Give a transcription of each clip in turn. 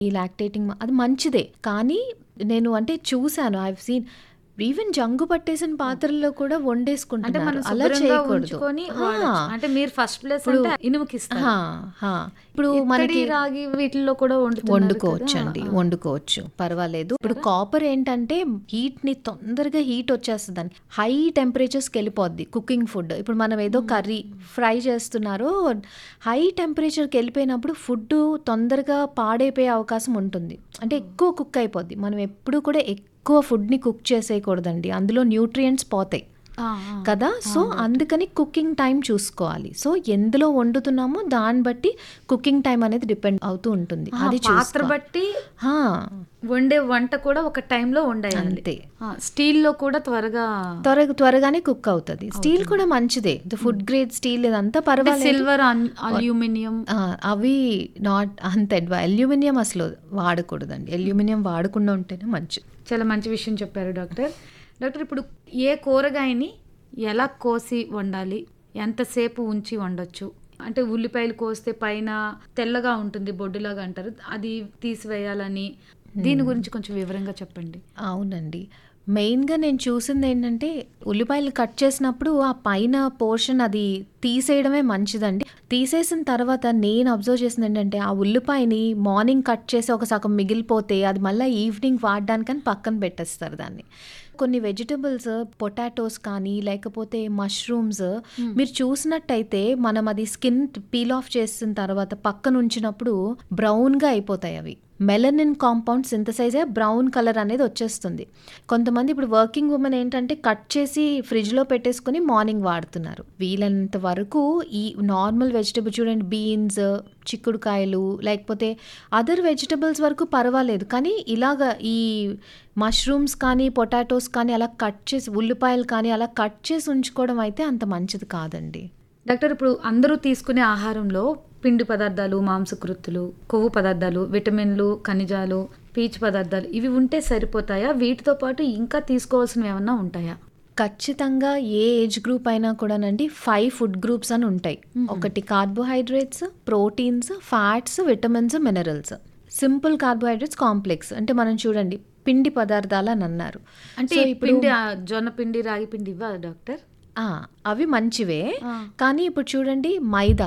ఈ లాక్టేటింగ్ అది మంచిదే కానీ నేను అంటే చూశాను ఐ సీన్ ఈవెన్ జంగు పట్టేసిన పాత్రల్లో కూడా అంటే వండేసుకుంటున్నారు మనం అలా శుభ్రంగా చేయకూడదు ఉంచుకొని హా, వాడొచ్చు. అంటే మీరు ఫస్ట్ ప్లేస్ ఇప్పుడు- అంటే ఇనుముకిస్తారు హా, హా. ఇప్పుడు ఇత్తడి, మనకి రాగి వీటిల్లో కూడా వండుతున్నారు వండుకోవచ్చు కదా. అండి ఆ. వండుకోవచ్చు పర్వాలేదు ఇప్పుడు కాపర్ ఏంటంటే హీట్ ని తొందరగా హీట్ వచ్చేస్తుంది హై టెంపరేచర్స్కి వెళ్ళిపోద్ది కుకింగ్ ఫుడ్ ఇప్పుడు మనం ఏదో కర్రీ ఫ్రై చేస్తున్నారో హై టెంపరేచర్కి వెళ్ళిపోయినప్పుడు ఫుడ్ తొందరగా పాడైపోయే అవకాశం ఉంటుంది అంటే ఎక్కువ కుక్ అయిపోద్ది మనం ఎప్పుడు కూడా ఎక్కువ ఫుడ్ని కుక్ చేసేయకూడదండి అందులో న్యూట్రియంట్స్ పోతాయి ఆ, ఆ. కదా సో అందుకని కుకింగ్ టైం చూసుకోవాలి సో ఎందులో వండుతున్నామో దాన్ని బట్టి కుకింగ్ టైం అనేది డిపెండ్ అవుతూ ఉంటుంది ఆ, అది పాత్ర చూసుకో- బట్టి హా, వండే వంట కూడా ఒక టైంలో వండాలి అంతే స్టీల్ లో కూడా త్వరగా త్వరగా త్వరగానే కుక్ అవుతుంది స్టీల్ కూడా మంచిదే ఫుడ్ గ్రేడ్ స్టీల్ ఇదంతా పర్వాలేదు సిల్వర్ అల్యూమినియం ఆ, అవి నాట్ అంత అడ్వా అల్యూమినియం అసలు వాడకూడదండి అల్యూమినియం వాడకుండా ఉంటేనే మంచిది చాలా మంచి విషయం చెప్పారు డాక్టర్ డాక్టర్ ఇప్పుడు ఏ కూరగాయని ఎలా కోసి వండాలి ఎంతసేపు ఉంచి వండొచ్చు అంటే ఉల్లిపాయలు కోస్తే పైన తెల్లగా ఉంటుంది బొడ్డులాగా అంటారు అది తీసివేయాలని దీని గురించి కొంచెం వివరంగా చెప్పండి అవునండి మెయిన్గా నేను చూసింది ఏంటంటే ఉల్లిపాయలు కట్ చేసినప్పుడు ఆ పైన పోర్షన్ అది తీసేయడమే మంచిదండి తీసేసిన తర్వాత నేను అబ్జర్వ్ చేసింది ఏంటంటే ఆ ఉల్లిపాయని మార్నింగ్ కట్ చేసి ఒక సగం మిగిలిపోతే అది మళ్ళీ ఈవినింగ్ వాడడానికని పక్కన పెట్టేస్తారు దాన్ని కొన్ని వెజిటబుల్స్ పొటాటోస్ కానీ లేకపోతే మష్రూమ్స్ మీరు చూసినట్టయితే మనం అది స్కిన్ పీల్ ఆఫ్ చేసిన తర్వాత పక్కన ఉంచినప్పుడు బ్రౌన్గా అయిపోతాయి అవి మెలనిన్ కాంపౌండ్ సింథసైజ్ అయ్యి బ్రౌన్ కలర్ అనేది వచ్చేస్తుంది కొంతమంది ఇప్పుడు వర్కింగ్ ఉమెన్ ఏంటంటే కట్ చేసి ఫ్రిడ్జ్లో పెట్టేసుకొని మార్నింగ్ వాడుతున్నారు వీలైనంత వరకు ఈ నార్మల్ వెజిటబుల్ చూడండి బీన్స్ చిక్కుడుకాయలు లేకపోతే అదర్ వెజిటబుల్స్ వరకు పర్వాలేదు కానీ ఇలాగ ఈ మష్రూమ్స్ కానీ పొటాటోస్ కానీ అలా కట్ చేసి ఉల్లిపాయలు కానీ అలా కట్ చేసి ఉంచుకోవడం అయితే అంత మంచిది కాదండి డాక్టర్ ఇప్పుడు అందరూ తీసుకునే ఆహారంలో పిండి పదార్థాలు మాంసకృత్తులు కొవ్వు పదార్థాలు విటమిన్లు ఖనిజాలు పీచు పదార్థాలు ఇవి ఉంటే సరిపోతాయా వీటితో పాటు ఇంకా తీసుకోవాల్సినవి ఏమన్నా ఉంటాయా ఖచ్చితంగా ఏ ఏజ్ గ్రూప్ అయినా కూడానండి ఫైవ్ ఫుడ్ గ్రూప్స్ అని ఉంటాయి ఒకటి carbohydrates proteins fats vitamins minerals simple carbohydrates complex అంటే మనం చూడండి పిండి పదార్థాలు అని అన్నారు అంటే సో ఈ ఇప్పుడు పిండి ఆ, జొన్న పిండి రాగి పిండి ఇవ్వ డాక్టర్ ఆ, అవి మంచివే ఆ. కానీ ఇప్పుడు చూడండి మైదా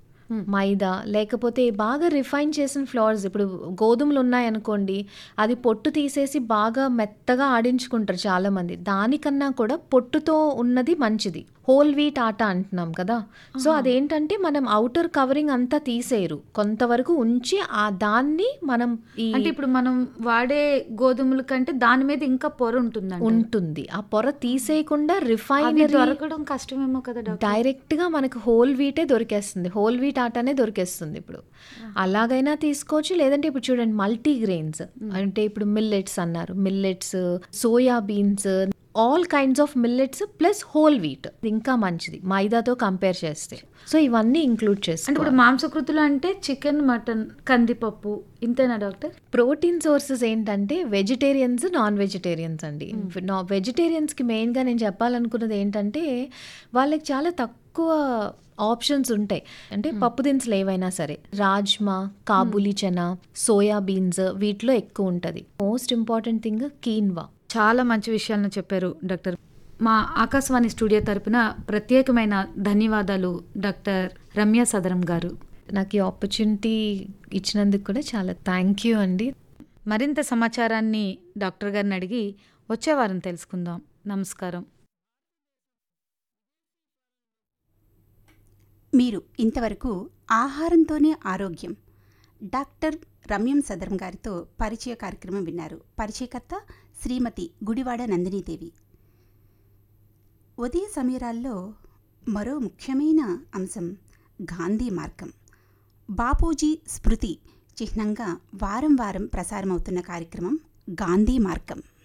మైదా లేకపోతే బాగా రిఫైన్ చేసిన ఫ్లవర్స్ ఇప్పుడు గోధుమలు ఉన్నాయనుకోండి అది పొట్టు తీసేసి బాగా మెత్తగా ఆడించుకుంటారు చాలామంది దానికన్నా కూడా పొట్టుతో ఉన్నది మంచిది హోల్ వీట్ ఆట అంటున్నాం కదా సో అదేంటంటే మనం అవుటర్ కవరింగ్ అంతా తీసేయరు కొంతవరకు ఉంచి ఆ దాన్ని మనం ఈ అంటే ఇప్పుడు మనం వాడే గోధుమల కంటే దాని మీద ఇంకా పొర ఉంటుందండి ఉంటుంది ఆ పొర తీసేయకుండా అవి రిఫైనరీ దొరకడం కష్టమేమో కదా డాక్టర్ డైరెక్ట్గా మనకు హోల్ వీటే దొరికేస్తుంది హోల్ వీట్ ఆటనే దొరికేస్తుంది ఇప్పుడు అలాగైనా తీసుకోవచ్చు లేదంటే ఇప్పుడు చూడండి మల్టీ గ్రెయిన్స్ అంటే ఇప్పుడు మిల్లెట్స్ అన్నారు millets soya beans all kinds of millets plus whole wheat ఇంకా మంచిది మైదాతో కంపేర్ చేస్తే సో ఇవన్నీ ఇంక్లూడ్ అంటే చేసుకోవాలి ఇప్పుడు మాంసకృతులు అంటే చికెన్ మటన్ కందిపప్పు ఇంతేనా డాక్టర్ ప్రోటీన్ సోర్సెస్ ఏంటంటే వెజిటేరియన్స్ నాన్ వెజిటేరియన్స్ అండి నా వెజిటేరియన్స్కి మెయిన్గా నేను చెప్పాలనుకున్నది ఏంటంటే వాళ్ళకి చాలా తక్కువ ఆప్షన్స్ ఉంటాయి అంటే పప్పు దినుసులు ఏవైనా సరే రాజ్మా కాబూలి చనా సోయా బీన్స్ వీటిలో ఎక్కువ ఉంటుంది మోస్ట్ ఇంపార్టెంట్ థింగ్ కీన్వా చాలా మంచి విషయాలను చెప్పారు డాక్టర్ మా ఆకాశవాణి స్టూడియో తరపున ప్రత్యేకమైన ధన్యవాదాలు డాక్టర్ రమ్య సదరం గారు నాకు ఈ ఆపర్చునిటీ ఇచ్చినందుకు కూడా చాలా థ్యాంక్ యూ అండి మరింత సమాచారాన్ని డాక్టర్ గారిని అడిగి వచ్చే వారం తెలుసుకుందాం నమస్కారం మీరు ఇంతవరకు ఆహారంతోనే ఆరోగ్యం డాక్టర్ రమ్యం సదరం గారితో పరిచయ కార్యక్రమం విన్నారు పరిచయకర్త శ్రీమతి గుడివాడ నందినీదేవి ఉదయ సమీరాల్లో మరో ముఖ్యమైన అంశం గాంధీ మార్గం బాపూజీ స్మృతి చిహ్నంగా వారం వారం ప్రసారమవుతున్న కార్యక్రమం గాంధీ మార్గం